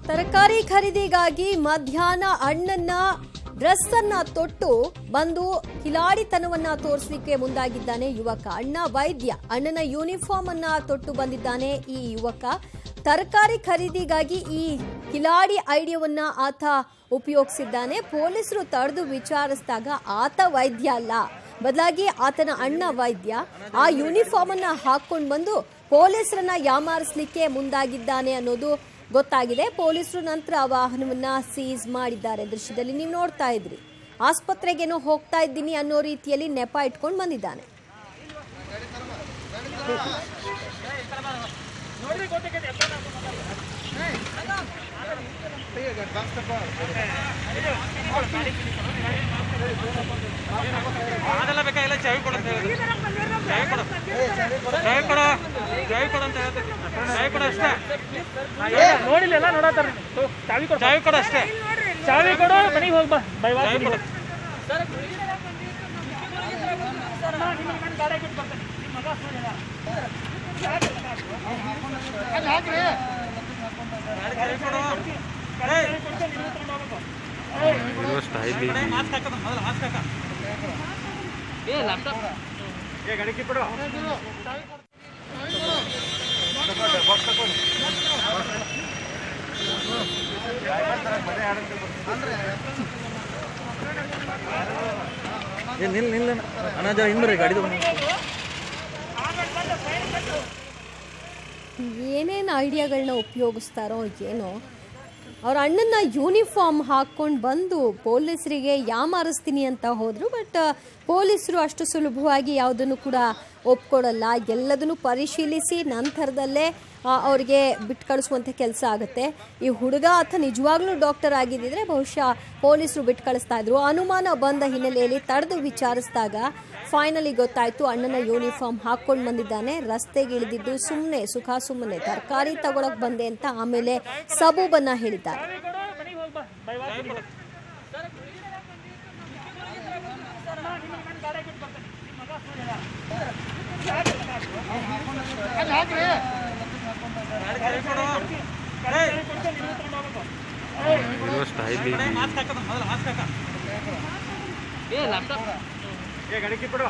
ತರಕಾರಿ ಖರೀದಿಗಾಗಿ ಮಧ್ಯಾಹ್ನ ಅಣ್ಣನ ಡ್ರೆಸ್ ಅನ್ನ ತೊಟ್ಟು ಬಂದು ಕಿಲಾಡಿತನವನ್ನ ತೋರಿಸಲಿಕ್ಕೆ ಮುಂದಾಗಿದ್ದಾನೆ ಯುವಕ ಅಣ್ಣ ವೈದ್ಯ ಅಣ್ಣನ ಯೂನಿಫಾರ್ಮ್ ಅನ್ನ ತೊಟ್ಟು ಬಂದಿದ್ದಾನೆ ಈ ಯುವಕ ತರಕಾರಿ ಖರೀದಿಗಾಗಿ ಈ ಕಿಲಾಡಿ ಐಡಿಯಾವನ್ನ ಆತ ಉಪಯೋಗಿಸಿದ್ದಾನೆ ಪೊಲೀಸರು ತಡೆದು ವಿಚಾರಿಸಿದಾಗ ಆತ ವೈದ್ಯ ಅಲ್ಲ ಬದಲಾಗಿ ಆತನ ಅಣ್ಣ ವೈದ್ಯ ಆ ಯೂನಿಫಾರ್ಮ್ ಅನ್ನ ಹಾಕೊಂಡು ಬಂದು ಪೊಲೀಸರನ್ನ ಯಾಮಾರಿಸಲಿಕ್ಕೆ ಮುಂದಾಗಿದ್ದಾನೆ ಅನ್ನೋದು ಗೊತ್ತಾಗಿದೆ ಪೊಲೀಸರು ನಂತರ ಆ ವಾಹನವನ್ನ ಸೀಸ್ ಮಾಡಿದ್ದಾರೆ ದೃಶ್ಯದಲ್ಲಿ ನೀವು ನೋಡ್ತಾ ಇದ್ರಿ ಆಸ್ಪತ್ರೆಗೇನೋ ಹೋಗ್ತಾ ಇದ್ದೀನಿ ಅನ್ನೋ ರೀತಿಯಲ್ಲಿ ನೆಪ ಇಟ್ಕೊಂಡು ಬಂದಿದ್ದಾನೆ ಅದೆಲ್ಲ ಬೇಕಾಗಿಲ್ಲ ಚಾವಿ ಕೊಡು ಅಂತ ಹೇಳಿದ್ರು ಚಾವಿ ಕೊಡು ಚಾವಿ ಕೊಡು ಚಾವಿ ಕೊಡು ಅಂತ ಹೇಳ್ತೀನಿ ಚಾವಿ ಕೊಡು ಅಷ್ಟೇ ನೋಡಿಲ್ಲ ಎಲ್ಲ ನೋಡತ್ತಾರ ಚಾವಿ ಕೊಡು ಚಾವಿ ಕೊಡು ಅಷ್ಟೇ ಚಾವಿ ಕೊಡು ಮನೆಗೆ ಹೋಗಿ ಬಾ ಬೈ ಚಾವಿ ಕೊಡು ಚಾವಿ ಕೊಡು ಏಯ್, ಮಾಸ್ಕ್ ಹಾಕೋದು ಮೊದಲು ಮಾಸ್ಕ್ ಹಾಕ ಏ ಗಡಿಕೆ ಕೊಡು ಏ ನಿಲ್ ನಿಲ್ಲ ಅಣ್ಣ ಜರ ಹಿಂದ್ರಿ ಗಾಡಿದು ಏನೇನು ಐಡಿಯಾಗಳನ್ನ ಉಪಯೋಗಿಸ್ತಾರೋ ಏನೋ ಅವ್ರ ಅಣ್ಣನ ಯೂನಿಫಾರ್ಮ್ ಹಾಕ್ಕೊಂಡು ಬಂದು ಪೊಲೀಸರಿಗೆ ಯಾಮಾರಿಸ್ತೀನಿ ಅಂತ ಹೋದರು ಬಟ್ ಪೊಲೀಸರು ಅಷ್ಟು ಸುಲಭವಾಗಿ ಯಾವುದನ್ನು ಕೂಡ ಒಪ್ಕೊಡಲ್ಲ ಎಲ್ಲದನ್ನು ಪರಿಶೀಲಿಸಿ ನಂತರದಲ್ಲೇ ಆ, ಅವ್ರಿಗೆ ಬಿಟ್ಟು ಕಳಿಸುವಂಥ ಕೆಲಸ ಆಗುತ್ತೆ ಈ ಹುಡುಗ ಆತ ನಿಜವಾಗ್ಲೂ ಡಾಕ್ಟರ್ ಆಗಿದ್ದಿದ್ರೆ ಬಹುಶಃ ಪೊಲೀಸರು ಬಿಟ್ಟು ಕಳಿಸ್ತಾ ಇದ್ರು ಅನುಮಾನ ಬಂದ ಹಿನ್ನೆಲೆಯಲ್ಲಿ ತಡೆದು ವಿಚಾರಿಸಿದಾಗ ಫೈನಲಿ ಗೊತ್ತಾಯ್ತು ಅಣ್ಣನ ಯೂನಿಫಾರ್ಮ್ ಹಾಕೊಂಡು ಬಂದಿದ್ದಾನೆ ರಸ್ತೆಗೆ ಇಳಿದಿದ್ದು ಸುಮ್ಮನೆ ಸುಖ ಸುಮ್ಮನೆ ತರಕಾರಿ ತಗೊಳಕ್ ಬಂದೆ ಅಂತ ಆಮೇಲೆ ಸಬೂಬನ್ನ ಹೇಳಿದ್ದಾರೆ ಮನೆಗೆ ಹೋಗಿ ಬಾ ಬೈ ಚಾವಿ ಕೊಡು ಏಯ್, ಮಾಸ್ಕ್ ಹಾಕೋದು ಮೊದಲು ಮಾಸ್ಕ್ ಹಾಕ ಏ ಗಡಿಕೆ ಕೊಡು